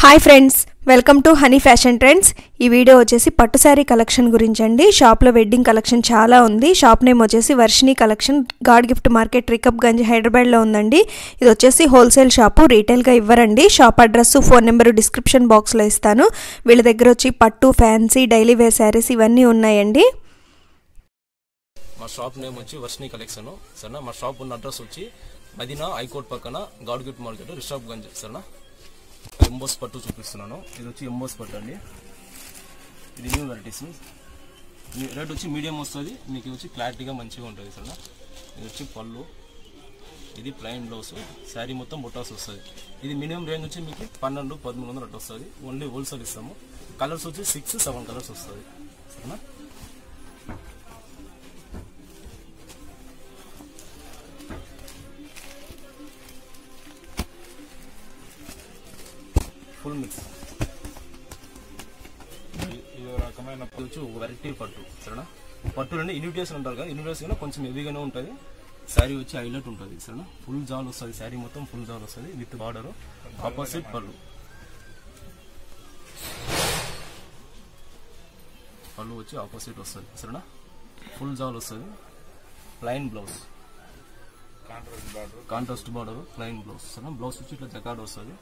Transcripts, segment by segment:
Hi friends welcome to honey fashion trends ఈ video వచ్చేసి పట్టు శారీ కలెక్షన్ గురించి అండి షాప్లో వెడ్డింగ్ కలెక్షన్ చాలా ఉంది షాప్ నేమ్ వచ్చేసి Varshini collection god gift market Rikab Ganj హైదరాబాద్లో ఉందండి ఇది వచ్చేసి హోల్సేల్ షాపు రీటైల్గా ఇవ్వరండి shop address phone number description బాక్స్లో ఇస్తాను వీళ్ళ దగ్గర వచ్చి పట్టు ఫ్యాన్సీ డైలీ వేర్ శారీస్ ఇవన్నీ ఉన్నాయండి మా షాప్ నేమ్ వచ్చి వర్షిని కలెక్షన్ సరేనా మా షాప్ ఉన్న అడ్రస్ వచ్చి మదీనా హైకోర్ట్ పక్కన god gift market Rishab Ganj సరేనా ఎంబోస్ పట్టు చూపిస్తున్నాను ఇది వచ్చి ఎంబోస్ పట్టు అండి ఇది న్యూ వెరైటీస్ రేట్ వచ్చి మీడియం వస్తుంది మీకు వచ్చి క్లారిటీగా మంచిగా ఉంటుంది సరేనా ఇది వచ్చి పళ్ళు ఇది ప్లెయిన్ బ్లౌజ్ శారీ మొత్తం బుట్టాస్ వస్తుంది ఇది మినిమం రేంజ్ వచ్చి మీకు పన్నెండు పదమూడు వందలు అట్లా వస్తుంది ఓన్లీ హోల్సేల్ ఇస్తాము కలర్స్ వచ్చి సిక్స్ సెవెన్ కలర్స్ వస్తుంది సరేనా ఫుల్ మిక్స్ ఇది రకమైన పట్టు వచ్చి ఒక వెరైటీ పట్టు సరేనా పట్టు అంటే ఇన్విటేషన్ ఉంటారు కదా ఇన్విటేషన్ కొంచెం హెవీగానే ఉంటుంది శారీ వచ్చి హైలైట్ ఉంటుంది సరేనా ఫుల్ జాల్ వస్తుంది శారీ మొత్తం ఫుల్ జాల్ వస్తుంది విత్ బార్డర్ ఆపోజిట్ పళ్ళు పళ్ళు వచ్చి ఆపోజిట్ వస్తుంది సరేనా ఫుల్ జాల్ వస్తుంది plain blouse contrast border plain blouse సరేనా బ్లౌజ్ వచ్చి ఇట్లా జకాడ్ వస్తుంది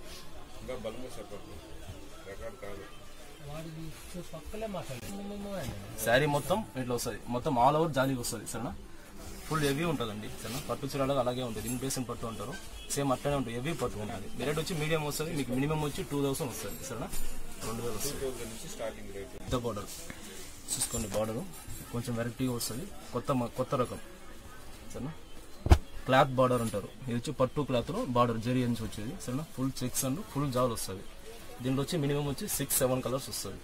శారీ మొత్తం ఇట్లా వస్తుంది మొత్తం ఆల్ ఓవర్ జాలీగా వస్తుంది సరేనా ఫుల్ హెవీ ఉంటుందండి సరేనా పట్టు చీరలో అలాగే ఉంటుంది ఇన్పేషన్ పట్టు అంటారు సేమ్ అట్లనే ఉంటుంది హెవీ పట్టు ఉంటుంది రేట్ వచ్చి మీడియం వస్తుంది మీకు మినిమం వచ్చి టూ థౌసండ్ వస్తుంది సరేనా రెండు వేలు వస్తుంది పెద్ద బార్డర్ చూసుకోండి బార్డర్ కొంచెం వెరైటీగా వస్తుంది కొత్త మ- కొత్త రకం సరేనా క్లాత్ బార్డర్ అంటారు ఇది వచ్చి పట్టు క్లాత్ లో బార్డర్ జరీ నుంచి వచ్చేది సరేనా ఫుల్ చెక్స్ అండ్ ఫుల్ జాల్ వస్తుంది దీంట్లో వచ్చి మినిమం వచ్చి సిక్స్ సెవెన్ కలర్స్ వస్తుంది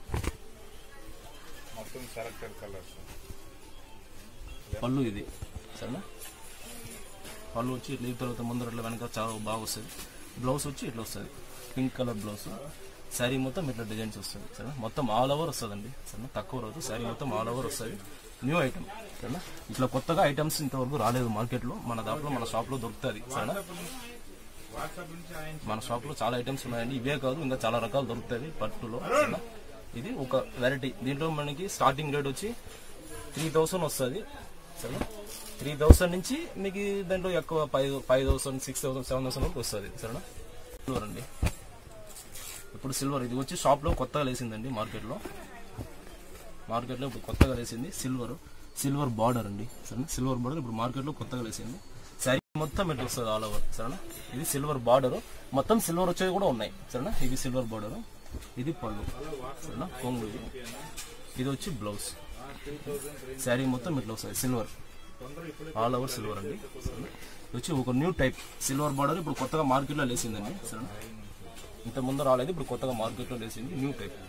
మొత్తం సెలెక్టెడ్ కలర్స్ పళ్ళు ఇది సరేనా పళ్ళు వచ్చి ఇట్లా ఈ తర్వాత ముందర ఇట్లా వెనక చాలా బాగా వస్తుంది బ్లౌజ్ వచ్చి ఇట్లా వస్తుంది పింక్ కలర్ బ్లౌజ్ శారీ మొత్తం ఇట్లా డిజైన్స్ వస్తుంది సరేనా మొత్తం ఆల్ ఓవర్ వస్తుందండి సరేనా తక్కువ రోజు శారీ మొత్తం ఆల్ ఓవర్ వస్తుంది న్యూ ఐటమ్ సరేనా ఇట్లా కొత్తగా ఐటమ్స్ ఇంతవరకు రాలేదు మార్కెట్లో మన దాంట్లో మన షాప్లో దొరుకుతుంది సరేనా మన షాప్ లో చాలా ఐటమ్స్ ఉన్నాయండి ఇవే కాదు ఇంకా చాలా రకాలు దొరుకుతాయి పట్టులో సరేనా? ఇది ఒక వెరైటీ దీంట్లో మనకి స్టార్టింగ్ రేట్ వచ్చి త్రీ థౌసండ్ వస్తుంది సరేనా త్రీ థౌసండ్ నుంచి మీకు దాంట్లో ఎక్కువ five five thousand six thousand seven thousand వరకు వస్తుంది సరేనా సిల్వర్ అండి ఇప్పుడు సిల్వర్ ఇది వచ్చి షాప్ లో కొత్తగా లేసిందండి మార్కెట్ లో మార్కెట్ లో ఇప్పుడు కొత్తగా లేసింది సిల్వర్ సిల్వర్ బార్డర్ అండి సరేనా సిల్వర్ బార్డర్ ఇప్పుడు మార్కెట్ లో కొత్తగా లేసింది శారీ మొత్తం ఇట్లా వస్తుంది ఆల్ ఓవర్ సరేనా ఇది సిల్వర్ బార్డర్ మొత్తం సిల్వర్ వచ్చేవి కూడా ఉన్నాయి సరేనా ఇది సిల్వర్ బార్డర్ ఇది పళ్ళు సరేనా కొంగు ఇది ఇది వచ్చి బ్లౌజ్ శారీ మొత్తం ఇట్లా వస్తుంది సిల్వర్ ఆల్ ఓవర్ సిల్వర్ అండి సరేనా ఇది వచ్చి ఒక న్యూ టైప్ సిల్వర్ బార్డర్ ఇప్పుడు కొత్తగా మార్కెట్ లో లేసిందండి సరేనా ఇంత ముందు రాలేదు ఇప్పుడు కొత్తగా మార్కెట్ లో లేసింది న్యూ టైప్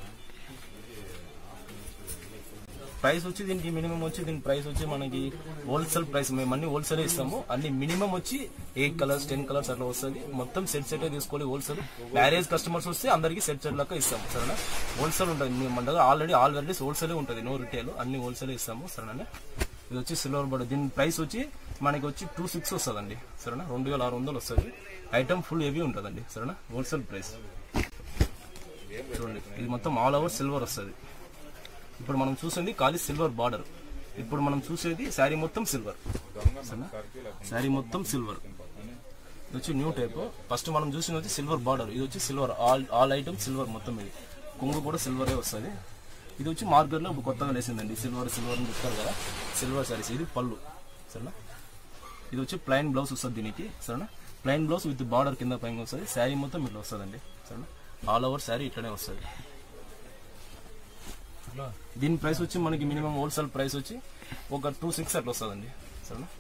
ప్రైస్ వచ్చి దీనికి మినిమం వచ్చి దీని ప్రైస్ వచ్చి మనకి హోల్సేల్ ప్రైస్ మేము అన్ని హోల్సేల్ ఇస్తాము అన్ని మినిమం వచ్చి ఎయిట్ కలర్స్ టెన్ కలర్స్ అట్లా వస్తుంది మొత్తం సెట్ సెట్ తీసుకోవాలి హోల్సేల్ మ్యారేజ్ కస్టమర్స్ వస్తే అందరికి సెట్ సెట్ లెక్క ఇస్తాము సరేనా హోల్సేల్ ఉంటుంది మేము మన దగ్గర ఆల్రెడీ ఆల్ వెరైటీస్ హోల్సేల్ ఉంటుంది నో రిటైల్ అన్ని హోల్సేల్ ఇస్తాము సరేనా ఇది వచ్చి సిల్వర్ బోర్డ్ దీని ప్రైస్ వచ్చి మనకి వచ్చి టూ సిక్స్ వస్తుందండి సరేనా రెండు వేల ఆరు వందలు వస్తుంది ఐటమ్ ఫుల్ హెవీ ఉంటుందండి సరేనా హోల్సేల్ ప్రైస్ చూడండి ఇది మొత్తం ఆల్ ఓవర్ సిల్వర్ వస్తుంది ఇప్పుడు మనం చూసింది ఖాళీ సిల్వర్ బార్డర్ ఇప్పుడు మనం చూసేది శారీ మొత్తం సిల్వర్ శారీ మొత్తం సిల్వర్ ఇది వచ్చి న్యూ టైప్ ఫస్ట్ మనం చూసింది వచ్చి సిల్వర్ బార్డర్ ఇది వచ్చి silver all all item silver మొత్తం ఇది కొంగు కూడా సిల్వరే వస్తుంది ఇది వచ్చి మార్కెట్ లో ఇప్పుడు కొత్తగా లేసిందండి సిల్వర్ సిల్వర్ అని చెప్తారు కదా సిల్వర్ శారీస్ ఇది పళ్ళు సరేనా ఇది వచ్చి ప్లైన్ బ్లౌజ్ వస్తుంది దీనికి సరేనా ప్లైన్ బ్లౌజ్ విత్ బార్డర్ కింద పైన వస్తుంది శారీ మొత్తం ఇట్లా వస్తుందండి సరేనా ఆల్ ఓవర్ శారీ ఇట్లనే వస్తుంది దీని ప్రైస్ వచ్చి మనకి మినిమం హోల్సేల్ ప్రైస్ వచ్చి ఒక టూ సిక్స్ అట్లా వస్తుందండి సరేనా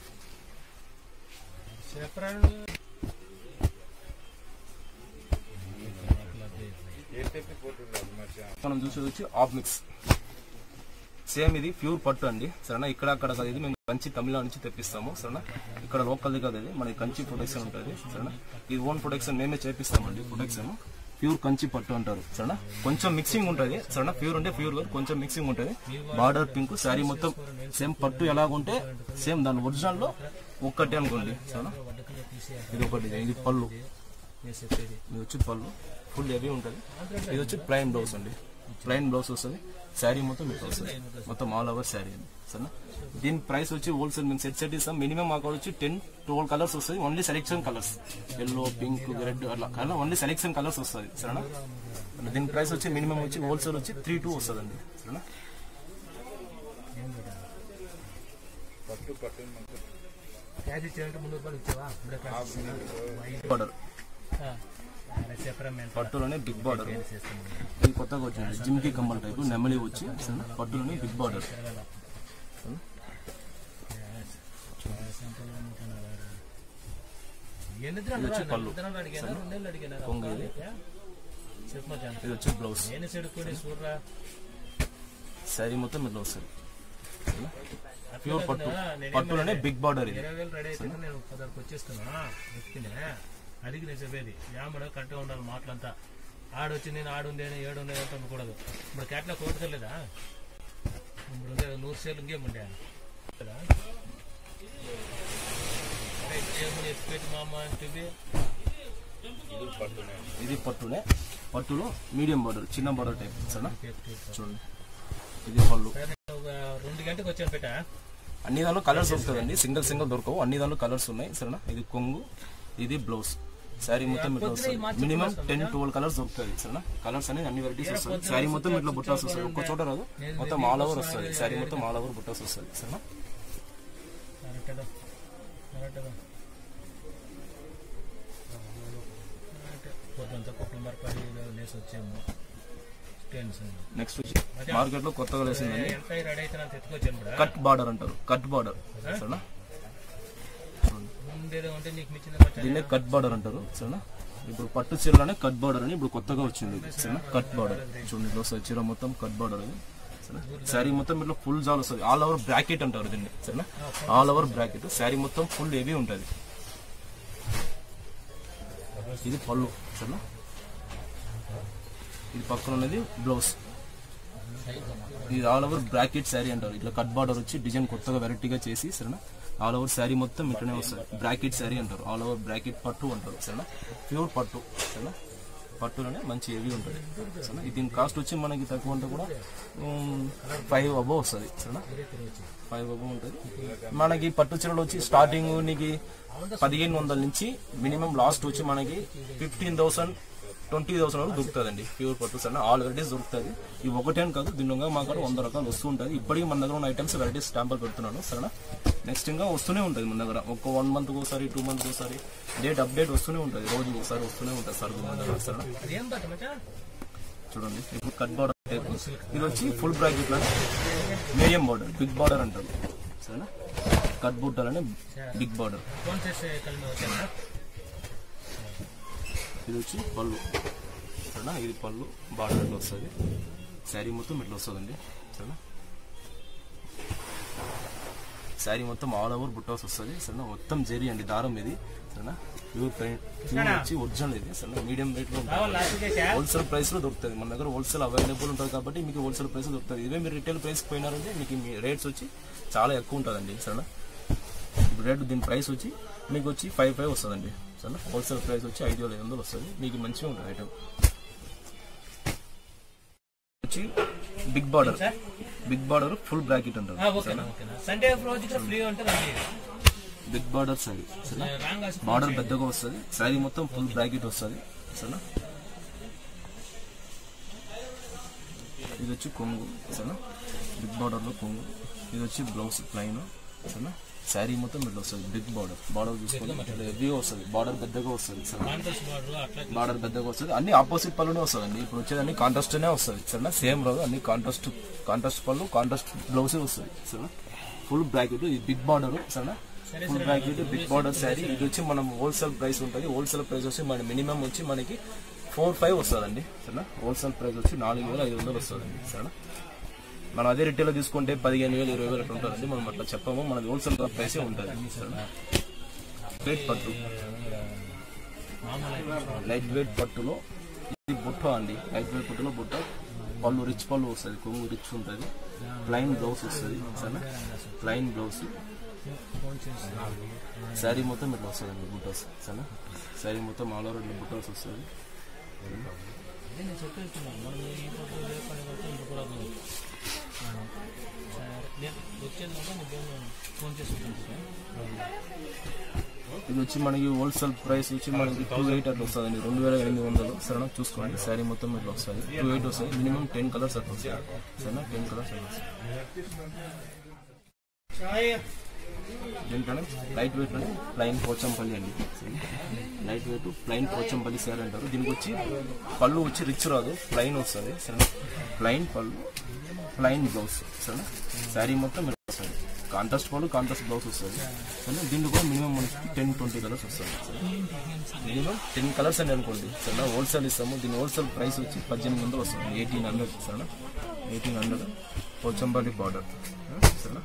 ఏ టైప్ పోతుండాలి మధ్య మనం చూసేది వచ్చి ఆఫ్ మిక్స్ సేమ్ ఇది ప్యూర్ పట్టు అండి సరేనా ఇక్కడ అక్కడ కాదు ఇది మేము కంచి తమిళనాడు నుంచి తెప్పిస్తాము సరేనా ఇక్కడ లోకల్ది కాదు ఇది మనకి కంచి ప్రొడక్షన్ ఉంటుంది సరేనా ఇది ఓన్ ప్రొడక్షన్ మేమే చేపిస్తామండి ప్రొడక్షన్ ప్యూర్ కంచి పట్టు అంటారు సరేనా కొంచెం మిక్సింగ్ ఉంటుంది సరేనా ప్యూర్ అంటే ప్యూర్ కాదు కొంచెం మిక్సింగ్ ఉంటుంది బార్డర్ పింక్ శారీ మొత్తం సేమ్ పట్టు ఎలాగుంటే సేమ్ దాని ఒరిజినల్ లో ఒక్కటే అనుకోండి సరేనా ఇది ఒకటి ఇది పళ్ళు ఇది వచ్చి పళ్ళు ఫుల్ హెవీ ఉంటుంది ఇది వచ్చి ప్లైన్ బ్లౌజ్ అండి ప్లైన్ బ్లౌజ్ వస్తుంది శారీ మొత్తం ఇట్లా వస్తుంది మొత్తం ఆల్ ఓవర్ శారీ అండి సరేనా దీని ప్రైస్ వచ్చి హోల్సేల్ మేము సెట్ సెట్ ఇస్తాం మినిమం మాకు వచ్చి టెన్ ట్వెల్వ్ కలర్స్ వస్తుంది only selection colours yellow pink red అట్లా కలర్ ఓన్లీ సెలెక్షన్ కలర్స్ వస్తుంది సరేనా దీని ప్రైస్ వచ్చి మినిమం వచ్చి హోల్సేల్ వచ్చి త్రీ టూ వస్తుందండి సరేనా పట్టు పట్టు మనకు క్యాష్ ఇచ్చారంటే మున్నూరు రూపాయలు ఇచ్చావా ఇప్పుడే క్యాష్ బార్డర్ చెప్పరా పట్టులోనే బిగ్ బార్డర్ ఇది కొత్తగా వచ్చింది జిమ్కి కమ్మల్ టైప్ నెమలి వచ్చి సరేనా? పట్టులోనే బిగ్ బార్డర్ ఎన్ని ఇది వచ్చి పళ్ళు అడిగాను రెండేళ్ళు అడిగాను కొంగు ఇది చెప్పు మచాన్ ఇది వచ్చి బ్లౌజ్ నేను చెడుకొని చూడరా శారీ మొత్తం ఇట్లా వస్తుంది ప్యూర్ పట్టు పట్టులోనే బిగ్ బార్డర్ ఇది ఇరవై వేలు రెడీ అయితే నేను పదహారుకి వచ్చేస్తున్నా వ్యక్తినే అడిగి నేను చెప్పేది యామడ కరెక్ట్గా ఉండాలి మాటలంతా ఆడొచ్చి నేను ఆడుండే ఏడుండే అంటే అనకూడదు ఇప్పుడు క్యాట్లో కోటుకోలేదా ఇప్పుడు ఉండే నూరు సేలు ఇంకేం ఉండే కదా అరే ఏమని ఎత్తిపెట్టి మా అమ్మ అంటే ఇది పట్టునే ఇది పట్టునే పట్టులో మీడియం బార్డర్ చిన్న బార్డర్ టైప్ సరేనా చూడండి ఇది పళ్ళు ఒక రెండు గంటకు వచ్చాను పెట్టా అన్ని దానిలో కలర్స్ వస్తుందండి సింగిల్ సింగిల్ దొరకవు అన్ని దానిలో కలర్స్ ఉన్నాయి సరేనా ఇది కొంగు ఇది బ్లౌజ్ శారీ మొత్తం ఇట్లా వస్తుంది మినిమం టెన్ ట్వెల్వ్ కలర్స్ దొరుకుతుంది సరేనా కలర్స్ అనేది అన్ని వెరైటీస్ వస్తుంది శారీ మొత్తం ఇట్లా బుట్టాస్ వస్తుంది ఒక్క చోట రాదు మొత్తం ఆల్ ఓవర్ వస్తుంది శారీ మొత్తం ఆల్ ఓవర్ బుట్టాస్ వస్తుంది సరేనా కరెక్ట్గా కరెక్ట్గా పొద్దుంతా కుక్కల మరపడి లేసి వచ్చాము టెన్షన్ నెక్స్ట్ వచ్చి మార్కెట్ లో కొత్తగా వేసిందండి ఎంత రెడీ అయితే నాకు ఎత్తుకొచ్చాను కూడా కట్ బార్డర్ అంటారు కట్ బార్డర్ సరేనా ముందేదో ఉంటే నీకు మిచ్చిన దీన్నే కట్ బార్డర్ అంటారు సరేనా ఇప్పుడు పట్టు చీరలోనే కట్ బార్డర్ అని ఇప్పుడు కొత్తగా వచ్చింది ఇది, సరేనా కట్ బార్డర్ చూడండి ఇట్లా వస్తుంది చీర మొత్తం కట్ బార్డర్ అది సరేనా శారీ మొత్తం ఇట్లా ఫుల్ జాల్ వస్తుంది ఆల్ ఓవర్ బ్రాకెట్ అంటారు దీన్ని సరేనా ఆల్ ఓవర్ బ్రాకెట్ శారీ మొత్తం ఫుల్ హెవీ ఉంటుంది ఇది పళ్ళు సరేనా ఇది పక్కన ఉన్నది బ్లౌజ్ ఇది ఆల్ ఓవర్ బ్రాకెట్ శారీ అంటారు ఇట్లా కట్ బార్డర్ వచ్చి డిజైన్ కొత్తగా వెరైటీగా చేసి సరేనా ఆల్ ఓవర్ శారీ మొత్తం ఇట్లనే వస్తుంది బ్రాకెట్ శారీ అంటారు ఆల్ ఓవర్ బ్రాకెట్ పట్టు అంటారు సరేనా ప్యూర్ పట్టు సరేనా పట్టులోనే మంచి హెవీ ఉంటుంది సరేనా ఇది దీని కాస్ట్ వచ్చి మనకి తక్కువ అంటే కూడా ఫైవ్ అబో వస్తుంది సరేనా ఫైవ్ అబో ఉంటుంది మనకి పట్టు చీరలు వచ్చి స్టార్టింగ్ నీకు పదిహేను వందల నుంచి మినిమం లాస్ట్ వచ్చి మనకి ఫిఫ్టీన్ థౌసండ్ ట్వంటీ థౌసండ్ వరకు దొరుకుతుందండి ప్యూర్ పట్టు సరేనా ఆల్ వెరైటీస్ దొరుకుతుంది ఇవి ఒకటే అని కాదు దీని మా కాడ వంద రకాలు వస్తూ ఉంటుంది ఇప్పటికీ మన దగ్గర ఉన్న ఐటమ్స్ వెరైటీస్ స్టాంపులు పెడుతున్నాను సరేనా నెక్స్ట్ ఇంకా వస్తూనే ఉంటుంది మన దగ్గర ఒక వన్ మంత్ ఒకసారి టూ మంత్ ఒకసారి డేట్ అప్డేట్ వస్తూనే ఉంటుంది రోజు ఒకసారి వస్తూనే ఉంటుంది సరుకు మన దగ్గర సరేనా ఏం బట్ట మచ్చా చూడండి ఇప్పుడు కట్ బార్డర్ టైప్ ఇది వచ్చి ఫుల్ బ్రాకెట్ లాగా మీడియం బార్డర్ బిగ్ బార్డర్ అంటారు సరేనా కట్ బుట్టలు అని బిగ్ బార్డర్ ఫోన్ చేసే కలిసి వచ్చానా ఇది వచ్చి పళ్ళు సరేనా ఇది పళ్ళు బార్డర్ ఇట్లా వస్తుంది శారీ మొత్తం ఇట్లా వస్తుందండి సరేనా శారీ మొత్తం ఆల్ ఓవర్ బుట్టాస్ వస్తుంది సరేనా మొత్తం జెరీ అండి దారం ఇది సరేనా ప్యూర్ ప్రింట్ ప్యూర్ వచ్చి ఒరిజినల్ ఇది సరేనా మీడియం రేట్ లో ఉంటుంది లాస్ట్ చేసా హోల్సేల్ ప్రైస్ లో దొరుకుతుంది మన దగ్గర హోల్సేల్ అవైలబుల్ ఉంటుంది కాబట్టి మీకు హోల్సేల్ ప్రైస్ దొరుకుతుంది ఇదే మీరు రిటైల్ ప్రైస్ పోయినారంటే మీకు మీ రేట్స్ వచ్చి చాలా ఎక్కువ ఉంటుందండి సరేనా ఇప్పుడు రేట్ దీని ప్రైస్ వచ్చి మీకు వచ్చి ఫైవ్ ఫైవ్ వస్తుందండి సరేనా హోల్సేల్ ప్రైస్ వచ్చి ఐదు వేల ఐదు వందలు వస్తుంది మీకు మంచిగా ఉంటుంది ఐటమ్ వచ్చి big border big border full bracket అంటారు ఓకేనా ఓకేనా సండే రోజు కూడా ఫ్రీ ఉంటుందండి బిగ్ బార్డర్ సారీ సరేనా రాంగ్ బార్డర్ పెద్దగా వస్తుంది శారీ మొత్తం ఫుల్ బ్రాకెట్ వస్తుంది సరేనా ఇది వచ్చి కొంగు సరేనా బిగ్ బార్డర్ లో కొంగు ఇది వచ్చి బ్లౌజ్ ప్లైన్ సరేనా శారీ మొత్తం ఇట్లా వస్తుంది బిగ్ బార్డర్ బార్డర్ చూసుకొని హెవీ వస్తుంది బార్డర్ పెద్దగా వస్తుంది సరేనా కాంట్రాస్ట్ బార్డర్ అట్లా బార్డర్ పెద్దగా వస్తుంది అన్ని ఆపోజిట్ పళ్ళునే వస్తుందండి ఇప్పుడు వచ్చేది అన్ని కాంట్రాస్ట్ నే వస్తుంది సరేనా సేమ్ రాదు అన్ని కాంట్రాస్ట్ కాంట్రాస్ట్ పళ్ళు కాంట్రాస్ట్ బ్లౌజే వస్తుంది సరేనా ఫుల్ బ్రాకెట్ ఇది బిగ్ బార్డర్ సరేనా full bracket big border sari ఇది వచ్చి మనం హోల్సేల్ ప్రైస్ ఉంటుంది హోల్సేల్ ప్రైస్ వచ్చి మన మినిమం వచ్చి మనకి ఫోర్ ఫైవ్ వస్తుందండి సరేనా హోల్సేల్ ప్రైస్ వచ్చి నాలుగు వేల ఐదు వందలు వస్తుందండి సరేనా మనం అదే రిటైల్ తీసుకుంటే పదిహేను వేలు ఇరవై వేలు అట్లా ఉంటుందండి మనం అట్లా చెప్పము మనది హోల్సేల్ ప్రైసే ఉంటుంది సరేనా వెయిట్ పట్టు లైట్ వెయిట్ పట్టులో ఇది బుట్ట అండి లైట్ వెయిట్ పట్టులో బుట్ట పళ్ళు రిచ్ పళ్ళు వస్తుంది కొంగు రిచ్ ఉంటుంది ప్లైన్ బ్లౌజ్ వస్తుంది సరేనా ప్లైన్ బ్లౌజ్ శారీ మొత్తం ఇట్లా వస్తుందండి బుట్టస్ సరేనా శారీ మొత్తం ఆల్ ఓవర్ ఇట్లా బుట్టస్ వస్తుంది అదే నేను చెప్పేస్తున్నాను మనం ఈ ఫోటో లేకపోతే కాబట్టి ఇంక కూడా ఉంది. ఆ, సరే నేను వచ్చేదాకా నేను ఫోన్ చేసుకుంటాను ఇది వచ్చి మనకి హోల్సేల్ ప్రైస్ వచ్చి మనకి టూ ఎయిట్ అట్లా వస్తుంది రెండు వేల ఎనిమిది వందలు సరేనా చూసుకోండి శారీ మొత్తం ఇట్లా వస్తుంది టూ ఎయిట్ వస్తుంది మినిమం టెన్ కలర్స్ అట్లా వస్తాయి సరేనా టెన్ కలర్స్ అట్లా వస్తాయి దీంట్లోనే లైట్ వెయిట్ లోనే ప్లైన్ పోచంపల్లి అండి light weight plain Pochampally sari అంటారు దీనికి వచ్చి పళ్ళు వచ్చి రిచ్ రాదు ప్లైన్ వస్తుంది సరేనా ప్లైన్ పళ్ళు ప్లైన్ బ్లౌజ్ సరేనా శారీ మొత్తం ఇలా వస్తుంది కాంట్రాస్ట్ పళ్ళు కాంట్రాస్ట్ బ్లౌజ్ వస్తుంది సరేనా దీంట్లో కూడా మినిమం మనకి టెన్ ట్వంటీ కలర్స్ వస్తుంది సరేనా మినిమం టెన్ కలర్స్ అని అనుకోండి సరేనా హోల్సేల్ ఇస్తాము దీని హోల్సేల్ ప్రైస్ వచ్చి పద్దెనిమిది వందలు వస్తుంది ఎయిటీన్ హండ్రెడ్ సరేనా ఎయిటీన్ హండ్రెడ్ పోచంపల్లి బార్డర్ సరేనా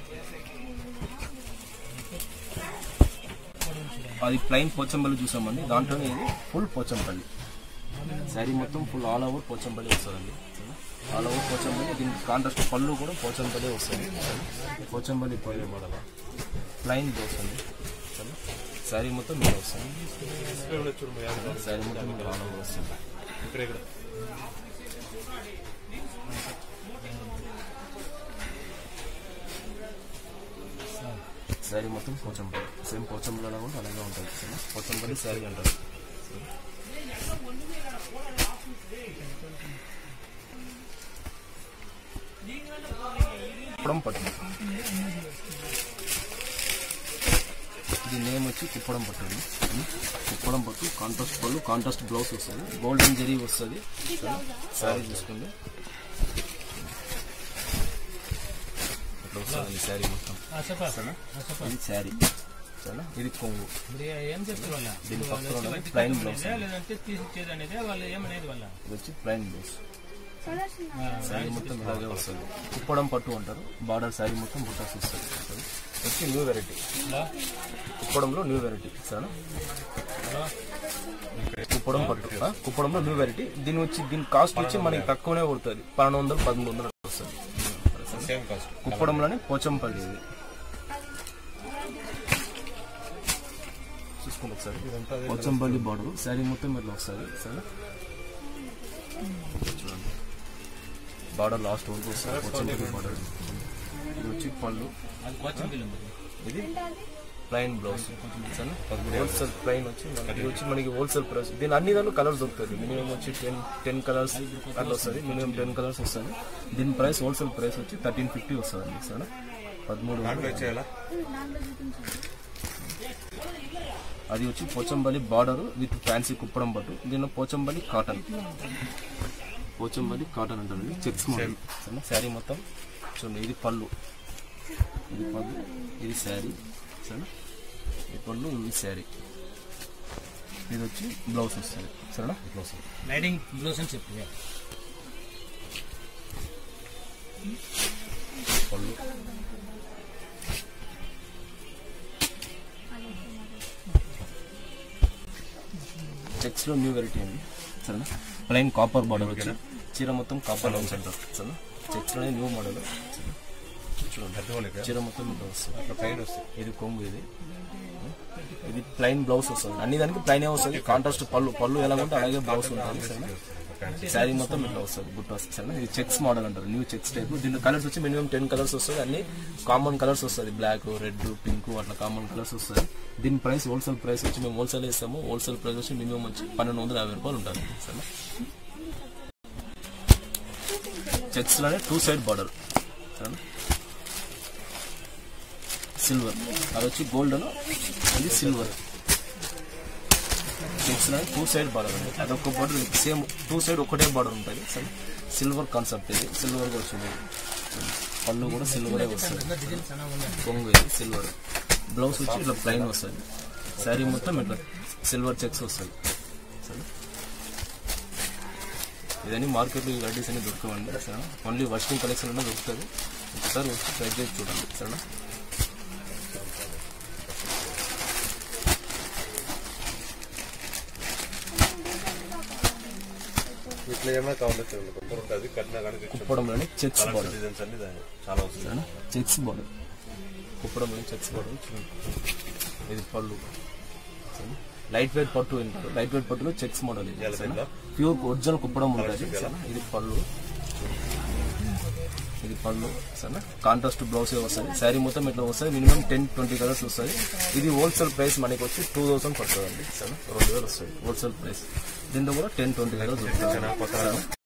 అది ప్లైన్ పోచంపల్లి చూసామండి దాంట్లోనే ఇది ఫుల్ పోచంపల్లి శారీ మొత్తం ఫుల్ ఆల్ ఓవర్ పోచంపల్లి వస్తుందండి ఆల్ ఓవర్ పోచంపల్లి దీనికి కాంట్రాస్ట్ పళ్ళు కూడా పోచంపల్లి వస్తుంది పోచంపల్లి పళ్ళు మోడల్ ప్లైన్ బ్లౌజ్ అండి శారీ మొత్తం మీద వస్తుంది శారీ మొత్తం మీద ఆల్ ఓవర్ వస్తుంది శారీ మొత్తం పోచంపల్లి సేమ్ పోచంపల్లిలో కూడా అలాగే ఉంటుంది సరేనా? పోచంపల్లి శారీ అంటారు కుప్పడం పట్టు ఇది నేమ్ వచ్చి కుప్పడం పట్టు అండి ఉం? కుప్పడం పట్టు కాంట్రాస్ట్ పళ్ళు కాంట్రాస్ట్ బ్లౌజ్ వస్తుంది గోల్డెన్ జరీ వస్తుంది శారీ చూసుకోండి ఇట్లా వస్తుంది శారీ మొత్తం చెప్పా ఇది శారీ సరేనా ఇది కొంగు ఇప్పుడు ఏం చెప్తారు వాళ్ళ దీని వాళ్ళు పక్కన వచ్చి ప్లైన్ బయటికి బ్లౌజ్ కట్టుకునేదే లేదంటే తీసిచ్చేది అనేది వాళ్ళు ఏమనేది వాళ్ళ ఇది వచ్చి ప్లైన్ బ్లౌజ్ శారీ మొత్తం ఇలాగే వస్తుంది కుప్పడం పట్టు అంటారు బార్డర్ శారీ మొత్తం బుట్టాస్ వస్తుంది ఇది వచ్చి న్యూ వెరైటీ కుప్పడంలో న్యూ వెరైటీ సరేనా కుప్పడం పట్టు ఆ? కుప్పడంలో న్యూ వెరైటీ దీని వచ్చి దీని కాస్ట్ వచ్చి మనకి తక్కువనే పడుతుంది పన్నెండు వందలు పదమూడు వందలు అట్లా వస్తుంది సేమ్ కాస్ట్ కుప్పడంలోనే పోచంపల్లి ఇది చూసుకోండి ఒకసారి పోచంపల్లి బార్డర్ శారీ మొత్తం ఇట్లా వస్తుంది సరే చూడండి బార్డర్ లాస్ట్ వరకు వస్తుంది పోచంపల్లి బార్డర్ ఇది వచ్చి పళ్ళు అది కోచింగ్ బిల్ ఉంది ఇది ప్లైన్ బ్లౌజ్ హోల్సేల్ ప్లైన్ వచ్చి మనకి ఇది వచ్చి మనకి హోల్సేల్ ప్రైస్ దీని అన్ని దాంట్లో కలర్స్ దొరుకుతుంది మినిమం వచ్చి టెన్ టెన్ కలర్స్ అట్లా వస్తుంది మినిమం టెన్ కలర్స్ వస్తుంది దీని ప్రైస్ హోల్సేల్ ప్రైస్ వచ్చి థర్టీన్ ఫిఫ్టీ వస్తుంది సరే పదమూడు వందలు. చేయాలా అది వచ్చి Pochampally border with fancy Kuppadam పట్టు దీనిలో పోచంపల్లి కాటన్ పోచంపల్లి కాటన్ అంటారండి చెక్స్ మోడల్ సరేనా శారీ మొత్తం చూడండి ఇది పళ్ళు ఇది పళ్ళు ఇది శారీ సరేనా ఈ పళ్ళు ఇది శారీ ఇది వచ్చి బ్లౌజ్ వస్తుంది సరేనా బ్లౌజ్ లైటింగ్ బ్లౌజ్ అని చెప్పు పళ్ళు చెక్స్ లో న్యూ వెరైటీ అండి సరేనా ప్లైన్ కాపర్ బార్డర్ వచ్చి చీర మొత్తం కాపర్ లో సెంటర్ సరేనా చెక్స్ లోనే న్యూ మోడల్ చూడండి చీర మొత్తం ఇట్లా వస్తుంది పైన వస్తుంది ఇది కొంగు ఇది ఇది ప్లైన్ బ్లౌజ్ వస్తుంది అన్ని దానికి ప్లైన్ వస్తుంది కాంట్రాస్ట్ పళ్ళు పళ్ళు ఎలా ఉంటే అలాగే బ్లౌజ్ ఉంటుంది సరేనా శారీ మొత్తం ఇట్లా వస్తుంది బుట్ట వస్తుంది సరేనా ఇది చెక్స్ మోడల్ అంటారు న్యూ చెక్స్ టైప్ దీంట్లో కలర్స్ వచ్చి మినిమం టెన్ కలర్స్ వస్తుంది అన్ని కామన్ కలర్స్ వస్తుంది బ్లాక్ రెడ్ పింక్ అట్లా కామన్ కలర్స్ వస్తుంది దీని ప్రైస్ హోల్సేల్ ప్రైస్ వచ్చి మేము హోల్సేల్ ఇస్తాము హోల్సేల్ ప్రైస్ వచ్చి మినిమం వచ్చి పన్నెండు వందల యాభై రూపాయలు ఉంటుంది సరేనా చెక్స్ లోనే టూ సైడ్ బార్డర్ సరేనా సిల్వర్ అది వచ్చి గోల్డ్ అది సిల్వర్ చెక్స్ లో టూ సైడ్ బార్డర్ ఉంది అదొక బార్డర్ సేమ్ టూ సైడ్ ఒకటే బార్డర్ ఉంటుంది సరే సిల్వర్ కాన్సెప్ట్ ఇది సిల్వర్ గా వచ్చింది పళ్ళు కూడా సిల్వరే వస్తుంది కొంగు ఇది సిల్వర్ బ్లౌజ్ వచ్చి ఇట్లా ప్లైన్ వస్తుంది శారీ మొత్తం ఇట్లా సిల్వర్ చెక్స్ వస్తుంది సరే ఇదన్నీ మార్కెట్లో ఈ వెరైటీస్ అన్ని దొరకవండి సరేనా ఓన్లీ వర్షింగ్ కలెక్షన్ అనే దొరుకుతుంది ఒకసారి వచ్చి ట్రై చేసి చూడండి సరేనా ఇట్లా ఏమైనా కావాలి కొంత ఉంటుంది కట్టినా కానీ కుప్పడంలోని చెక్స్ బార్డర్ డిజైన్స్ అన్ని దాని చాలా వస్తుంది సరేనా చెక్స్ బార్డర్ కుప్పడంలోని చెక్స్ బార్డర్ చూడండి ఇది పళ్ళు సరేనా? లైట్ వెయిట్ పట్టు అంటారు లైట్ వెయిట్ పట్టులో చెక్స్ మోడల్ ఇది సరేనా? ప్యూర్ ఒరిజినల్ కుప్పడం ఉంటుంది సరేనా? ఇది పళ్ళు ఇది పళ్ళు సరేనా కాంట్రాస్ట్ బ్లౌజ్ వస్తుంది శారీ మొత్తం ఇట్లా వస్తుంది మినిమం టెన్ ట్వంటీ కలర్స్ వస్తుంది ఇది హోల్సేల్ ప్రైస్ మనకి వచ్చి టూ థౌసండ్ పడుతుంది అండి సరేనా రెండు వేలు వస్తుంది హోల్సేల్ ప్రైస్ దీంట్లో కూడా టెన్ ట్వంటీ కలర్స్ వస్తుంది